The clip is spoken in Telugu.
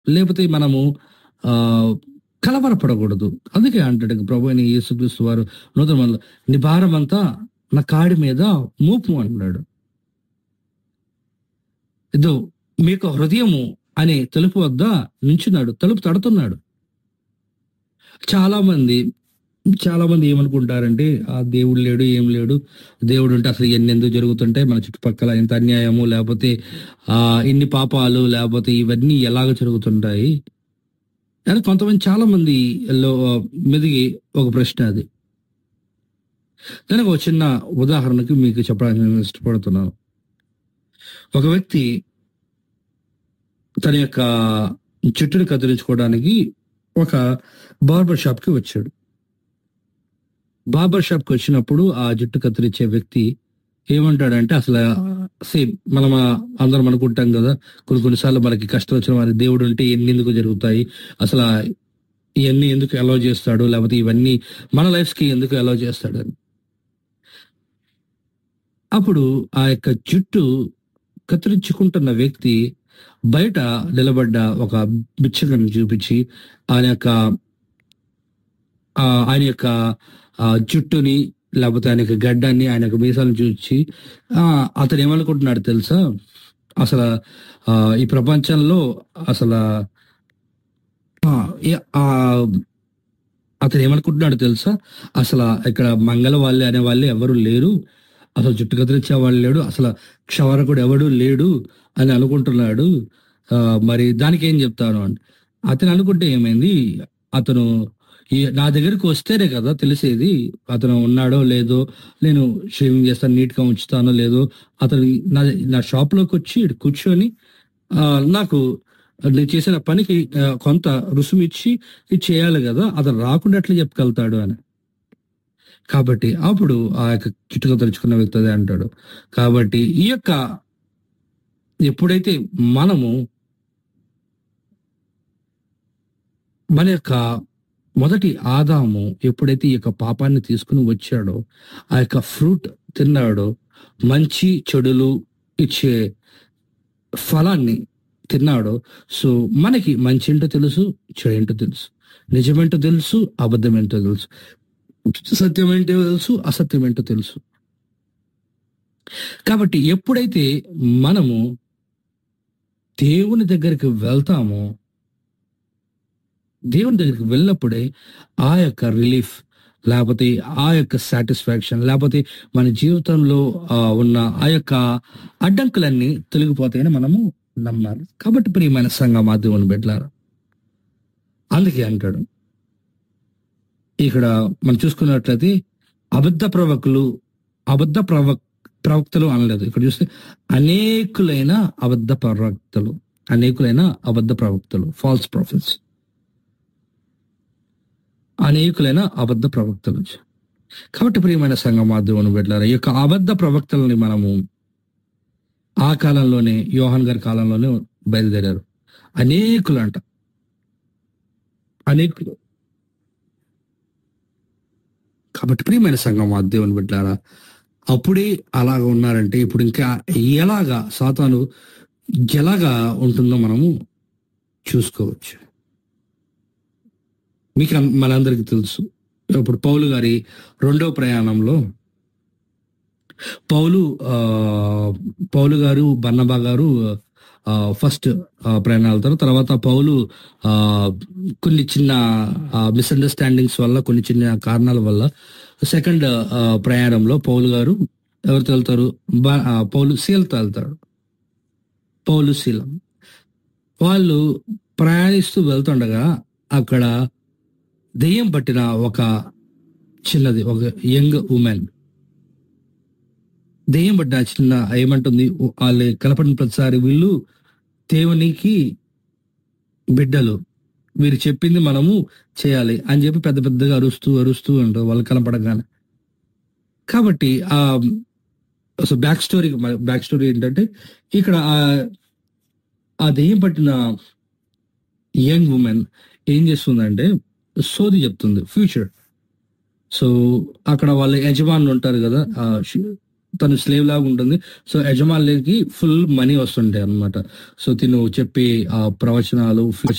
లేకపోతే మనము ఆ కలవరపడకూడదు అందుకే అంటాడు ప్రభు అయిన యేసుక్రీస్తు వారు నూతన మనలో నీ భారం అంతా నా కాడి మీద మోపు అంటున్నాడు ఇదో మీకు హృదయము అనే తలుపు వద్ద నించున్నాడు తలుపు తడుతున్నాడు చాలా మంది చాలా మంది ఏమనుకుంటారంటే ఆ దేవుడు లేడు ఏం లేడు దేవుడు ఉంటే అసలు ఎన్ని ఎందుకు జరుగుతుంటాయి మన చుట్టుపక్కల ఇంత అన్యాయము లేకపోతే ఆ ఇన్ని పాపాలు లేకపోతే ఇవన్నీ ఎలాగ జరుగుతుంటాయి అని కొంతమంది చాలా మంది లో మెదిగి ఒక ప్రశ్న అది దానికి ఒక చిన్న ఉదాహరణకి మీకు చెప్పడానికి నేను ఇష్టపడుతున్నాను ఒక వ్యక్తి తన యొక్క జుట్టుని కత్తిరించుకోవడానికి ఒక బార్బర్ షాప్ కి వచ్చాడు బార్బర్ షాప్ కి వచ్చినప్పుడు ఆ జుట్టు కత్తిరించే వ్యక్తి ఏమంటాడంటే అసలు సేమ్ మనం అందరం అనుకుంటాం కదా కొన్ని కొన్నిసార్లు మనకి కష్టం వచ్చిన వారి దేవుడు ఉంటే ఎన్ని ఎందుకు జరుగుతాయి అసలు ఇవన్నీ ఎందుకు అలౌ చేస్తాడు లేకపోతే ఇవన్నీ మన లైఫ్స్ కి ఎందుకు అలౌ చేస్తాడు అని అప్పుడు ఆ యొక్క జుట్టు కత్తిరించుకుంటున్న వ్యక్తి బయట నిలబడ్డ ఒక బిచ్చగని చూపించి ఆయన యొక్క ఆ, ఆయన యొక్క ఆ, జుట్టుని లేకపోతే ఆయన యొక్క గడ్డాన్ని ఆయన యొక్క మీసాలను చూచి ఆ, అతను ఏమనుకుంటున్నాడు తెలుసా అసలు ఆ, ఈ ప్రపంచంలో అసలు ఆ, ఏ- ఆ, అతను ఏమనుకుంటున్నాడు తెలుసా అసలు ఇక్కడ మంగళ వాళ్ళే అనే వాళ్ళే ఎవరు లేరు అసలు జుట్టు కత్తిరించే వాళ్ళు లేడు అసలు క్షవరకుడు ఎవడు లేడు అని అనుకుంటున్నాడు ఆ, మరి దానికి ఏం చెప్తాను అని అతను అనుకుంటే ఏమైంది అతను ఈ- నా దగ్గరికి వస్తేనే కదా తెలిసేది అతను ఉన్నాడో లేదో నేను షేవింగ్ చేస్తాను నీట్ గా ఉంచుతానో లేదో అతను నా నా షాప్ లోకి వచ్చి ఈడ కూర్చొని ఆ, నాకు నేను చేసిన పనికి ఆ, కొంత రుసుము ఇచ్చి ఇది చేయాలి కదా అతను రాకుండా ఎట్లా చెప్పగలుగుతాడు అని కాబట్టి అప్పుడు ఆ యొక్క చుట్టుగా తెరుచుకున్న వ్యక్తి అదే అంటాడు కాబట్టి ఈ యొక్క ఎప్పుడైతే మనము మన యొక్క మొదటి ఆదాము ఎప్పుడైతే ఈ యొక్క పాపాన్ని తీసుకుని వచ్చాడో ఆ యొక్క ఫ్రూట్ తిన్నాడో మంచి చెడులు ఇచ్చే ఫలాన్ని తిన్నాడో సో మనకి మంచి ఏంటో తెలుసు చెడు ఏంటో తెలుసు నిజమేంటో తెలుసు అబద్ధం ఏంటో తెలుసు సత్యం ఏంటో తెలుసు అసత్యం ఏంటో తెలుసు కాబట్టి ఎప్పుడైతే మనము దేవుని దగ్గరికి వెళ్తామో దేవుని దగ్గరికి వెళ్ళినప్పుడే ఆ యొక్క రిలీఫ్ లేకపోతే ఆ యొక్క సాటిస్ఫాక్షన్ లేకపోతే మన జీవితంలో ఆ, ఉన్న ఆ యొక్క అడ్డంకులన్నీ తొలగిపోతాయని మనము నమ్మాలి కాబట్టి ప్రియమైన సంఘం ఆ దేవుని బిడ్డలారా అందుకే అంటాడు ఇక్కడ మనం చూసుకున్నట్లయితే అబద్ధ ప్రవక్తులు అబద్ధ ప్రవక్ ప్రవక్తలు అనలేదు ఇక్కడ చూస్తే అనేకులైన అబద్ధ ప్రవక్తలు అనేకులైన అబద్ధ ప్రవక్తలు ఫాల్స్ ప్రాఫిట్స్ అనేకులైన అబద్ధ ప్రవక్తలు కాబట్టి ప్రియమైన సంఘం మాధ్యమం పెట్టారు ఈ యొక్క అబద్ధ ప్రవక్తలని మనము ఆ కాలంలోనే యోహాన్ గారి కాలంలోనే బయలుదేరారు అనేకులు అంట అనేకులు కాబట్టి ప్రియమైన సంఘం మా దేవుని బిడ్డారా అప్పుడే అలాగ ఉన్నారంటే ఇప్పుడు ఇంకా ఎలాగా సాతాను ఎలాగా ఉంటుందో మనము చూసుకోవచ్చు మీకు అన్- మనందరికీ తెలుసు ఇప్పుడు పౌలు గారి రెండో ప్రయాణంలో పౌలు ఆ, పౌలు గారు బన్నబా గారు ఆ, ఫస్ట్ ఆ, ప్రయాణాలు వెళ్తారు తర్వాత పౌలు ఆ, కొన్ని చిన్న మిస్అండర్స్టాండింగ్స్ వల్ల కొన్ని చిన్న కారణాల వల్ల సెకండ్ ఆ, ప్రయాణంలో పౌలు గారు ఎవరితో వెళ్తారు బ- ఆ, పౌలు సీలతో వెళ్తాడు పౌలు శీలం వాళ్ళు ప్రయాణిస్తూ వెళ్తుండగా అక్కడ దెయ్యం పట్టిన ఒక చిన్నది ఒక యంగ్ ఉమెన్ దెయ్యం పట్టిన చిన్న ఏమంటుంది వాళ్ళు కనపడిన ప్రతిసారి వీళ్ళు దేవునికి బిడ్డలు వీరు చెప్పింది మనము చేయాలి అని చెప్పి పెద్ద పెద్దగా అరుస్తూ అరుస్తూ ఉంటారు వాళ్ళు కనపడగానే కాబట్టి ఆ so back story back story ఏంటంటే ఇక్కడ ఆ ఆ దెయ్యం పట్టిన యంగ్ ఉమెన్ ఏం చేస్తుందంటే సోది చెప్తుంది ఫ్యూచర్ సో అక్కడ వాళ్ళ యజమానులు ఉంటారు కదా ఆ షి- తను స్లేవ్ లాగా ఉంటుంది సో యజమానులకి ఫుల్ మనీ వస్తుంటాయి అన్నమాట సో తిను చెప్పే ఆ ప్రవచనాలు